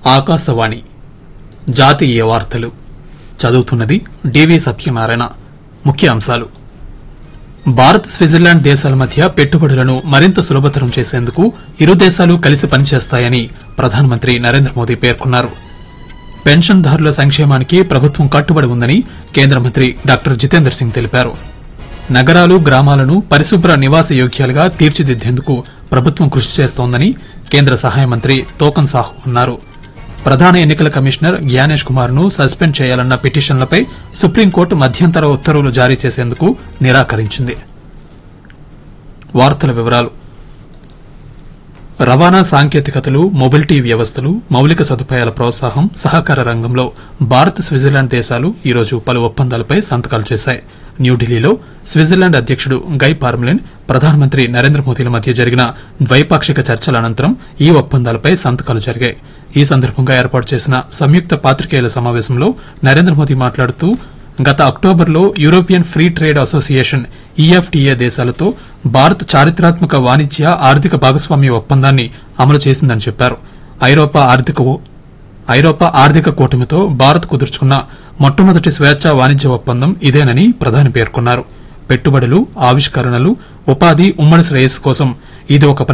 ఆకాశవాణి జాతీయ వార్తలు చదువుతున్నది డివి సత్యనారాయణ ముఖ్య అంశాలు భారత్ స్విట్జర్లాండ్ దేశాల మధ్య పెట్టుబడులను మరింత సులభతరం చేసేందుకు ఇరు దేశాలు కలిసి పనిచేస్తాయని ప్రధానమంత్రి నరేంద్ర మోదీ పేర్కొన్నారు పెన్షన్దారుల సంక్షేమానికి ప్రభుత్వం కట్టుబడి ఉందని కేంద్ర మంత్రి డాక్టర్ జితేందర్ సింగ్ తెలిపారు నగరాలు గ్రామాలను పరిశుభ్ర నివాస యోగ్యాలుగా తీర్చిదిద్దేందుకు ప్రభుత్వం కృషి చేస్తోందని కేంద్ర సహాయ మంత్రి తోకన్ సాహు అన్నారు ప్రధాన ఎన్నికల కమిషనర్ జ్ఞానేష్ కుమార్ ను సస్పెండ్ చేయాలన్న పిటిషన్లపై సుప్రీంకోర్టు మధ్యంతర ఉత్తర్వులు జారీ చేసేందుకు నిరాకరించింది వార్తల వివరాలు రవాణా సాంకేతికతలు మొబిలిటీ వ్యవస్థలు మౌలిక సదుపాయాల ప్రోత్సాహం సహకార రంగంలో భారత్ స్విట్జర్లాండ్ దేశాలు ఈరోజు పలు ఒప్పందాలపై సంతకాలు చేశాయి న్యూఢిల్లీలో స్విట్జర్లాండ్ అధ్యకుడు గై పార్మ్లిన్ ప్రధానమంత్రి నరేంద్ర మోదీల మధ్య జరిగిన ద్వైపాక్షిక చర్చల అనంతరం ఈ ఒప్పందాలపై సంతకాలు జరిగాయి ఈ సందర్భంగా ఏర్పాటు చేసిన సంయుక్త పాత్రికేయుల సమావేశంలో నరేంద్ర మోదీ మాట్లాడుతూ గత అక్టోబర్లో European free trade association EFTA దేశాలతో భారత్ చారిత్రాత్మక వాణిజ్య ఆర్థిక భాగస్వామ్య ఒప్పందాన్ని అమలు చేసిందని చెప్పారు ఐరోపా ఆర్థిక ఐరోపా ఆర్థిక కూటమితో భారత్ కుదుర్చుకున్న మొట్టమొదటి స్వేచ్ఛా వాణిజ్య ఒప్పందం ఇదేనని ప్రధాని పేర్కొన్నారు పెట్టుబడులు ఆవిష్కరణలు ఉపాధి ఉమ్మడి శ్రేయస్సు కోసం ఇది ఒక